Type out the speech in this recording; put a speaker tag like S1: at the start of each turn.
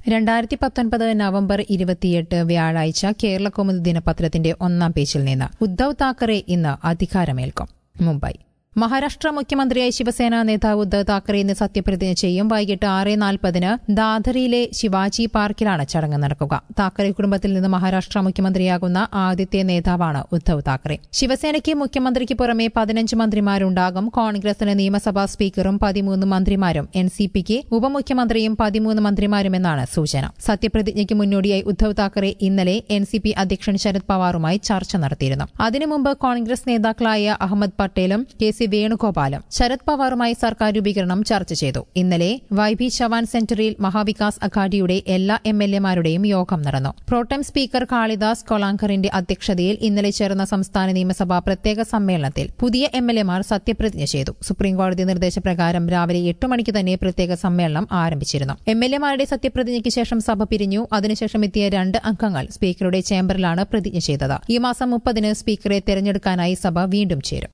S1: രണ്ടായിരത്തി പത്തൊൻപത് നവംബർ ഇരുപത്തിയെട്ട് വ്യാഴാഴ്ച കേരളകൗമുദി ദിനപത്രത്തിന്റെ ഒന്നാം പേജിൽ നിന്ന് ഉദ്ധവ് താക്കറെ ഇന്ന് അധികാരമേൽക്കും മുംബൈ മഹാരാഷ്ട്ര മുഖ്യമന്ത്രിയായി ശിവസേന നേതാവ് ഉദ്ധവ് താക്കറെ ഇന്ന് സത്യപ്രതിജ്ഞ ചെയ്യും വൈകിട്ട് ആറ് നാൽപ്പതിന് ദാദറിയിലെ ശിവാജി പാർക്കിലാണ് ചടങ്ങ് നടക്കുക താക്കറെ കുടുംബത്തിൽ നിന്ന് മഹാരാഷ്ട്ര മുഖ്യമന്ത്രിയാകുന്ന ആദ്യത്തെ നേതാവാണ് ഉദ്ധവ് താക്കറെ ശിവസേനയ്ക്ക് മുഖ്യമന്ത്രിക്ക് പുറമെ പതിനഞ്ച് മന്ത്രിമാരുണ്ടാകും കോൺഗ്രസിന് നിയമസഭാ സ്പീക്കറും പതിമൂന്ന് മന്ത്രിമാരും എൻ സി പിക്ക് ഉപമുഖ്യമന്ത്രിയും പതിമൂന്ന് മന്ത്രിമാരുമെന്നാണ് സൂചന സത്യപ്രതിജ്ഞയ്ക്ക് മുന്നോടിയായി ഉദ്ധവ് താക്കറെ ഇന്നലെ എൻ സി പി അധ്യക്ഷൻ ശരത് പവാറുമായി ചർച്ച നടത്തിയിരുന്നു അതിനു മുമ്പ് കോൺഗ്രസ് നേതാക്കളായ അഹമ്മദ് പട്ടേലും കെ സി വേണുഗോപാലും ശരത് പവാറുമായി സർക്കാർ രൂപീകരണം ചർച്ച ചെയ്തു ഇന്നലെ വൈ ബി ചവാൻ സെന്ററിൽ മഹാവികാസ് അഘാഡിയുടെ എല്ലാ എം എൽ എമാരുടെയും യോഗം നടന്നു പ്രോട്ടം സ്പീക്കർ കാളിദാസ് കൊളാങ്കറിന്റെ അധ്യക്ഷതയിൽ ഇന്നലെ ചേർന്ന സംസ്ഥാന നിയമസഭാ പ്രത്യേക സമ്മേളനത്തിൽ പുതിയ എം എൽ എമാർ സത്യപ്രതിജ്ഞ ചെയ്തു സുപ്രീംകോടതി നിർദ്ദേശപ്രകാരം രാവിലെ എട്ട് മണിക്ക് തന്നെ പ്രത്യേക സമ്മേളനം ആരംഭിച്ചിരുന്നു എം എൽ എമാരുടെ സത്യപ്രതിജ്ഞയ്ക്ക് ശേഷം സഭ പിരിഞ്ഞു അതിനുശേഷം എത്തിയ രണ്ട് അംഗങ്ങൾ സ്പീക്കറുടെ ചേംബറിലാണ് പ്രതിജ്ഞ ചെയ്തത് ഈ മാസം മുപ്പതിന് സ്പീക്കറെ തെരഞ്ഞെടുക്കാനായി സഭ വീണ്ടും ചേരും